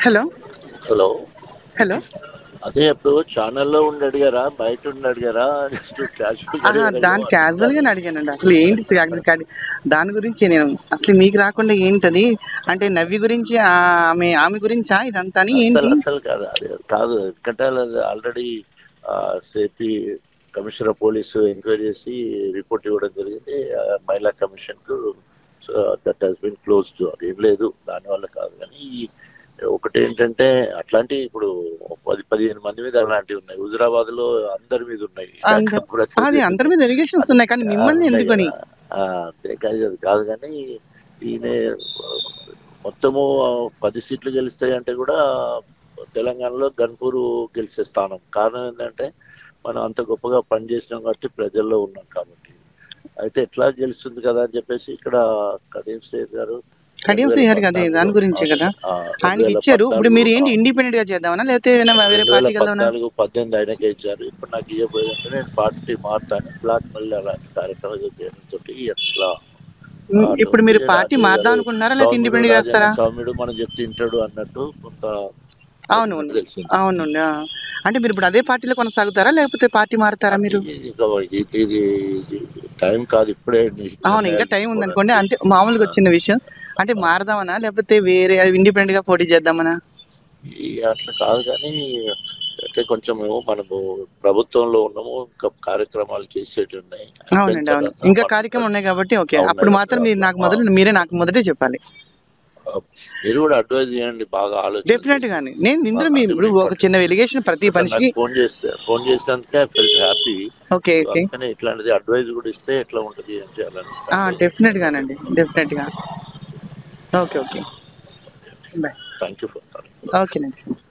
Hello hello hello అదే ఇప్పుడు ఛానల్లో ఉండి అడిగారా బయట ఉండి అడిగారా జస్ట్ ఆహా, దాని క్యాజువల్ గా అడిగానండి అసలు ఏంటి సి- అక్కడ కడి- దాని గురించి నేను అసలు మీకు రాకుండా ఏంటది అంటే నవ్వి గురించి ఆ, ఆమె ఆమె గురించా ఇదంతా అని అసలు ఏంటి అసలు కాదు అది కాదు ఎందుకంటే ఆల్రెడీ సేఫీ కమిషనర్ ఆఫ్ పోలీసు ఎంక్వైరీ చేసి రిపోర్ట్ ఇవ్వడం జరిగింది ఆ, మహిళా కమిషన్ కు దట్ హస్ బిన్ క్లోజ్డ్ అదేం లేదు దానివల్ల కాదు కానీ ఈ ఒకటి ఏంటంటే అట్లాంటి ఇప్పుడు పది పదిహేను మంది మీద అలాంటివి ఉన్నాయి హుజరాబాద్ లో అందరి మీద ఉన్నాయి అందరు- కూడా అది అందరి మీద ఎలిగేషన్స్ ఉన్నాయి కానీ మిమ్మల్ని ఎందుకని ఆ, అంతే కాదు అది కాదు కానీ ఈయన మొత్తము పది సీట్లు గెలుస్తాయి అంటే కూడా తెలంగాణలో గన్పూర్ గెలిచే స్థానం కారణం ఏంటంటే మనం అంత గొప్పగా పనిచేసినాం కాబట్టి ప్రజల్లో ఉన్నాం కాబట్టి అయితే ఎట్లా గెలుస్తుంది కదా అని చెప్పేసి ఇక్కడ కరీం సేద్ గారు కడియం శ్రీహరి అదే దాని గురించే కదా ఆ, ఆయనకి ఇచ్చారు ఇప్పుడు మీరు ఏంటి ఇండిపెండెంట్ గా చేద్దామనా లేకపోతే ఏమైనా వేరే రెండు వేల పార్టీకి వెళ్దామనా పద్నాలుగు పద్దెనిమిది ఆయనకే ఇచ్చారు ఇప్పుడు నాకు ఇవ్వబోయేదంటే నేను పార్టీ మారుతాను బ్లాక్ మళ్ళీ అలాంటి కార్యక్రమాలు చేయడం తోటి ఎట్లా ఉమ్, ఇప్పుడు మీరు రాజు పార్టీ గారు, మారుదాం అనుకుంటున్నారా లేకపోతే సౌమ్యుడు ఇండిపెండెంట్ గా రాజన్న చేస్తారా సౌమ్యుడు మనం చెప్తే వింటాడు అన్నట్టు కొంత అవును అవును. తెలిసింది అవునండి ఆ. అంటే మీరు ఇప్పుడు అదే పార్టీలో కొనసాగుతారా లేకపోతే పార్టీ మారుతారా మీరు ఇది- ఇది- ఇది ఇది ఇది టైం కాదు ఇప్పుడే ని- అవును ఇంకా నిర్ణయాలు టైం ఉంది అనుకోండి తీసుకోవడానికి. అంటే మామూలుగా వచ్చిన విషయం అంటే మారదామనా లేకపోతే వేరే ఇండిపెండెంట్ గా పోటీ చేద్దామనా ఈ అట్లా కాదు కానీ అంటే కొంచెం మనము ప్రభుత్వంలో ఉన్నాము ఇంకా కార్యక్రమాలు చేసేటి ఉన్నాయి అవునండి అవును ఇంకా కార్యక్రమం ఉన్నాయి కాబట్టి ఓకే అవునండి. అప్పుడు మాత్రం మీరు నాకు మొదలు మీరే నాకు మొదటే చెప్పాలి మీరు కూడా అడ్వైజ్ చేయండి బాగా ఆలోచన డెఫినెట్ గాని నేను ఇందులో మీ ఇప్పుడు ఒక చిన్న ఎలిగేషన్ ప్రతి మనిషికి ఫోన్ చేస్తే ఫోన్ చేసినందుకే ఫెల్ట్ హ్యాపీ ఓకే ఓకే అందుకని ఇట్లాంటిది అడ్వైజ్ కూడా ఇస్తే ఎట్లా ఉంటది ఏం చేయాలని డెఫినెట్ గానండి డెఫినెట్ గా okay okay bye thank you for ఓకేనండి